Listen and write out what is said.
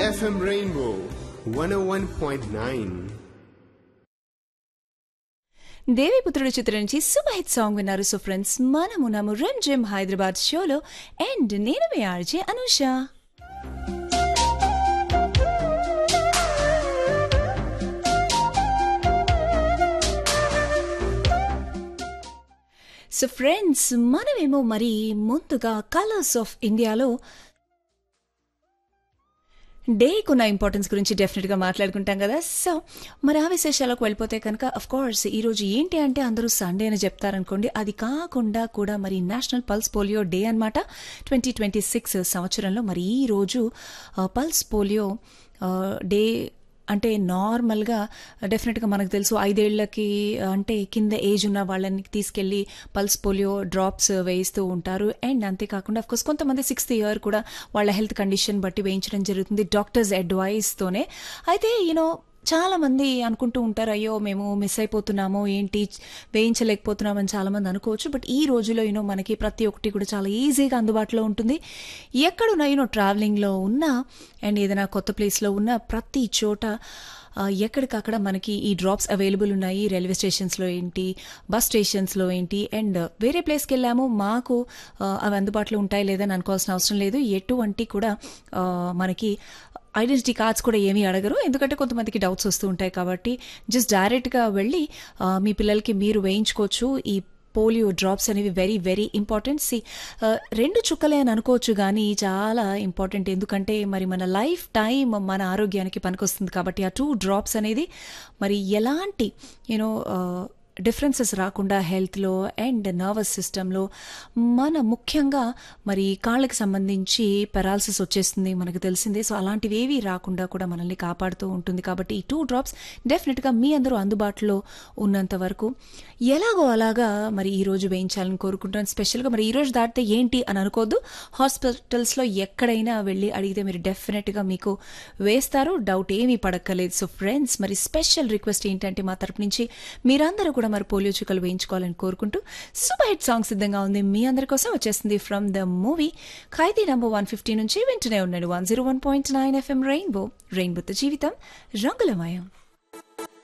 FM Rainbow 101.9. Devi Putrudu చిత్రం నుంచి super hit song విన్నారు సో ఫ్రెండ్స్ మనము నము రన్ జిమ్ హైదరాబాద్ షోలో అండ్ నేను మీ ఆర్జే అనుష సో ఫ్రెండ్స్ మనమేమో మరి ముందుగా కలర్స్ ఆఫ్ ఇండియాలో డేకి ఉన్న ఇంపార్టెన్స్ గురించి డెఫినెట్గా మాట్లాడుకుంటాం కదా సో మరి ఆ విశేషాలకు వెళ్ళిపోతే కనుక అఫ్ కోర్స్ ఈరోజు ఏంటి అంటే అందరూ సండే అని చెప్తారనుకోండి అది కాకుండా కూడా మరి నేషనల్ పల్స్ పోలియో డే అనమాట ట్వంటీ ట్వంటీ సిక్స్ సంవత్సరంలో మరి ఈ రోజు ఆ, పల్స్ పోలియో ఆ, డే అంటే నార్మల్గా డెఫినెట్గా మనకు తెలుసు ఐదేళ్లకి అంటే కింద ఏజ్ ఉన్న వాళ్ళని తీసుకెళ్లి పల్స్ పోలియో డ్రాప్స్ వేయిస్తూ ఉంటారు అండ్ అంతేకాకుండా కోర్స్ కొంతమంది సిక్స్త్ ఇయర్ కూడా వాళ్ళ హెల్త్ కండిషన్ బట్టి వేయించడం జరుగుతుంది డాక్టర్స్ అడ్వైస్తోనే అయితే యూనో చాలా మంది అనుకుంటూ ఉంటారు అయ్యో మేము మిస్ అయిపోతున్నాము ఏంటి వేయించలేకపోతున్నామని చాలా మంది అనుకోవచ్చు బట్ ఈ రోజులో యూనో మనకి ప్రతి ఒక్కటి కూడా చాలా ఈజీగా అందుబాటులో ఉంటుంది ఎక్కడున్నా యూనో ట్రావెలింగ్లో ఉన్నా అండ్ ఏదైనా కొత్త ప్లేస్లో ఉన్న ప్రతి చోట ఆ, ఎక్కడికక్కడ మనకి ఈ డ్రాప్స్ అవైలబుల్ ఉన్నాయి రైల్వే స్టేషన్స్లో ఏంటి బస్ స్టేషన్స్లో ఏంటి అండ్ వేరే ప్లేస్కి వెళ్ళాము మాకు ఆ, అవి అందుబాటులో ఉంటాయి లేదని అనుకోవాల్సిన అవసరం లేదు ఎటువంటి కూడా ఆ, మనకి ఐడెంటిటీ కార్డ్స్ కూడా ఏమీ అడగరు ఎందుకంటే కొంతమందికి డౌట్స్ వస్తూ ఉంటాయి కాబట్టి జస్ట్ డైరెక్ట్గా వెళ్ళి ఆ, మీ పిల్లలకి మీరు వేయించుకోవచ్చు ఈ పోలియో డ్రాప్స్ అనేవి వెరీ వెరీ ఇంపార్టెంట్ సి రెండు చుక్కలే అని అనుకోవచ్చు కానీ చాలా ఇంపార్టెంట్ ఎందుకంటే మరి మన లైఫ్ టైం మన ఆరోగ్యానికి పనికొస్తుంది కాబట్టి ఆ టూ డ్రాప్స్ అనేది మరి ఎలాంటి యూనో డిఫరెన్సెస్ రాకుండా హెల్త్లో అండ్ నర్వస్ సిస్టంలో మన ముఖ్యంగా మరి కాళ్ళకి సంబంధించి పెరాలసిస్ వచ్చేస్తుంది మనకు తెలిసిందే సో అలాంటివి ఏవి రాకుండా కూడా మనల్ని కాపాడుతూ ఉంటుంది కాబట్టి ఈ టూ డ్రాప్స్ డెఫినెట్గా మీ అందరూ అందుబాటులో ఉన్నంత వరకు ఎలాగో అలాగా మరి ఈ రోజు వేయించాలని కోరుకుంటాను స్పెషల్గా మరి ఈ రోజు దాటితే ఏంటి అని అనుకోవద్దు హాస్పిటల్స్లో ఎక్కడైనా వెళ్ళి అడిగితే మీరు డెఫినెట్గా మీకు వేస్తారు డౌట్ ఏమీ పడక్కలేదు సో ఫ్రెండ్స్ మరి స్పెషల్ రిక్వెస్ట్ ఏంటంటే మా తరపు నుంచి మీరందరూ కూడా మరి పోలియో చుక్కలు వేయించుకోవాలని కోరుకుంటూ సూపర్ హిట్ సాంగ్ సిద్ధంగా ఉంది మీ అందరి కోసం వచ్చేస్తుంది from the movie Khaidi number one fifty నుంచి వింటూనే ఉన్నాడు one zero one point nine FM Rainbow రెయిన్బోతో జీవితం రంగులమయం